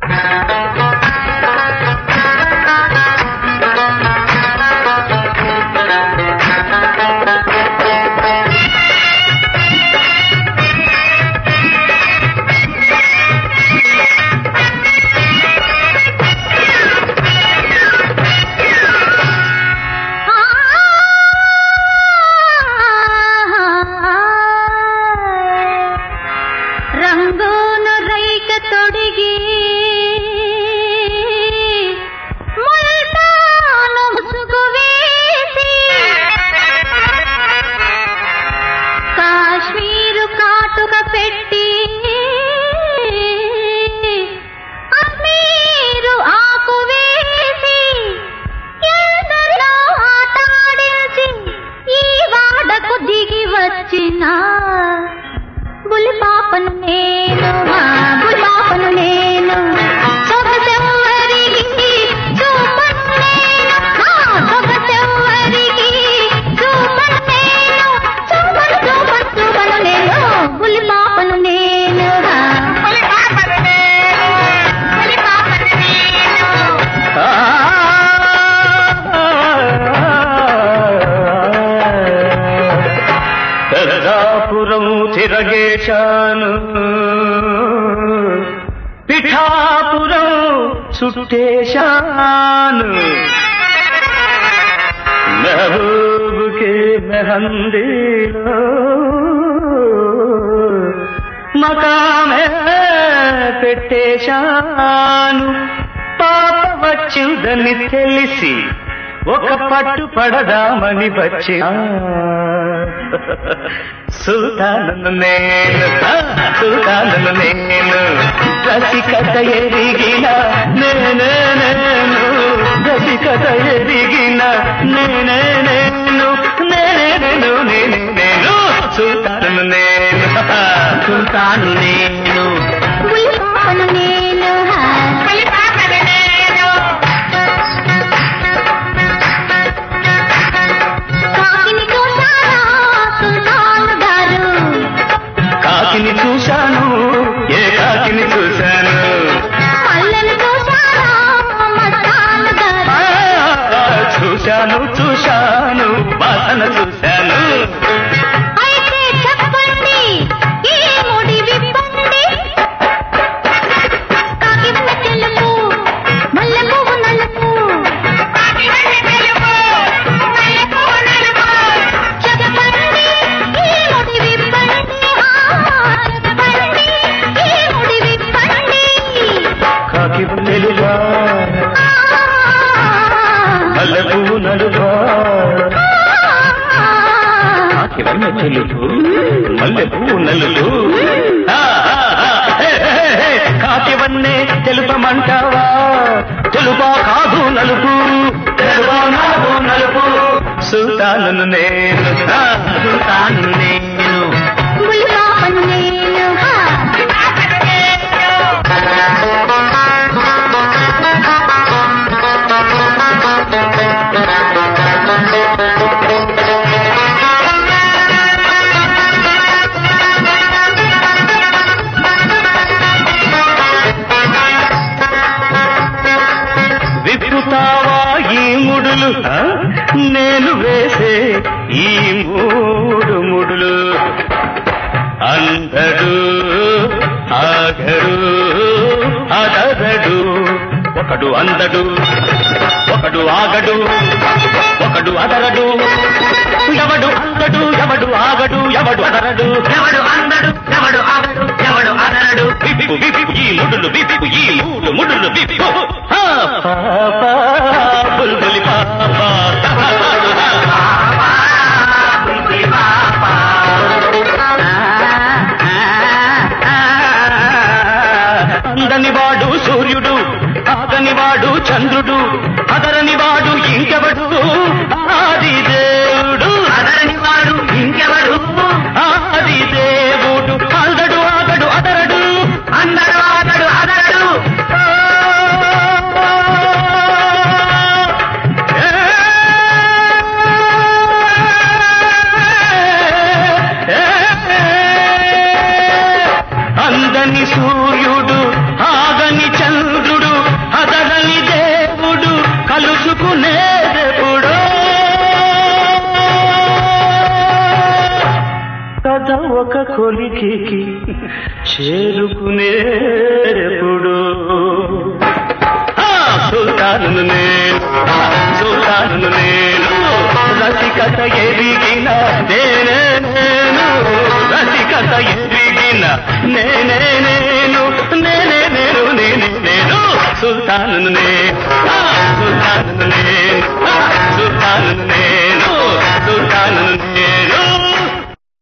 ರಂಗೋನು ರೈಕ ತೊಡಗಿ ಮುಲ್ತಾನು ಮುಸುಗು వేసి కాశ్మీరు కాటుక పెట్టి అమ్మీరు ఆకు వేసి ఎందరిలో ఆటాడించి ఈ వాడకు దిగి వచ్చిన బులి పాపను నేను మా బులి పాపను నేను సొగసెవ్వరికి చూపను నేను నా సొగసెవ్వరికి చూపను నేను చూపను చూపను చూపను నేను బులి పాపను నేను బులి పాపను నేను బులి పాపను నేను పెద్దాపురం తిరగేశాను పిఠాపురం చుట్టేశాను మెహబూబుకి మెహందీలో మకామే పెట్టేశాను పాప వచ్చిందని తెలిసి ఒక పట్టు పడదామని వచ్చిన సుల్తానను నేను ఆ, సుల్తానను నేను రసికత ఎరిగిన నేనే నేను రసికత ఎరిగిన నేనే నేను నేనే నేను నేనే నేను సుల్తానను నేను సుల్తాను నేను బులి పాపను నేను బులి పాపను నేను కాకిని చూసారా సుల్తాను గారు కాకిని చూశాను ఏ కాకిని చూశాను మల్లెలు చూసారా మస్తాను గారు ఆ, చూశాను చూశాను వాసన చూశాను అయితే చెప్పండి ఈ ముడి విప్పండి కాకి వెన్న తెలుపు మల్లె పువ్వు నలుపు కాకి వెన్న తెలుపు మల్లె పువ్వు నలుపు చెప్పండి ఈ ముడి విప్పండి ఆ, చెప్పండి ఈ ముడి విప్పండి కాకి తెలుగా మల్లె పువ్వు నలుగా కాకి వన్న తెలుగు మల్లె పువ్వు నలుగు ఆ, ఆ, ఆ, హే, హే, హే, కాకి వన్నే తెలుపమంటావా తెలుపా కాదు నలుపు తెలుపా కాదు నలుపు సుల్తాను నేను ఆ, సుల్తాను నేను బులి పాపను నేను బులి పాపను విప్పుతావా ఈ ముడులు ఆ? నేను వేసే ఈ మూడు ముడులు అందడు ఆగడు అదరడు ఒకడు అందడు ఒకడు ఆగడు ఒకడు అదరడు ఎవడు అందడు ఎవడు ఆగడు ఎవడు అదరడు ఎవడు అందడు ఎవడు ఆగడు ఎవడు అదరడు విప్పు విప్పు ఈ ముడులు విప్పు ఈ మూడు ముడులు విప్పు ఆ, పాపా, బుల్బులి పాపా. బుల్బులి పాపా. అందని వాడు సూర్యుడు ఆగని వాడు చంద్రుడు అదరని వాడు ఇంకెవడు ఆది దేవుడు అదరని వాడు ఇంకెవడు ఆది దేవుడు అందడు ఆగడు అదరడు అందడు ఆగడు అదరడు అందని సూర్యుడు ఆగని చంద్రుడు పద ఒక కొలికి చేరుకునేప్పుడు సుల్తాను నేను సుల్తాను నేను రసికత ఎరిగిన నేనే నేను రసికత ఎరిగిన నేనే నేను నేనే నేను నేనే నేను సుల్తాను నేను సుల్తాను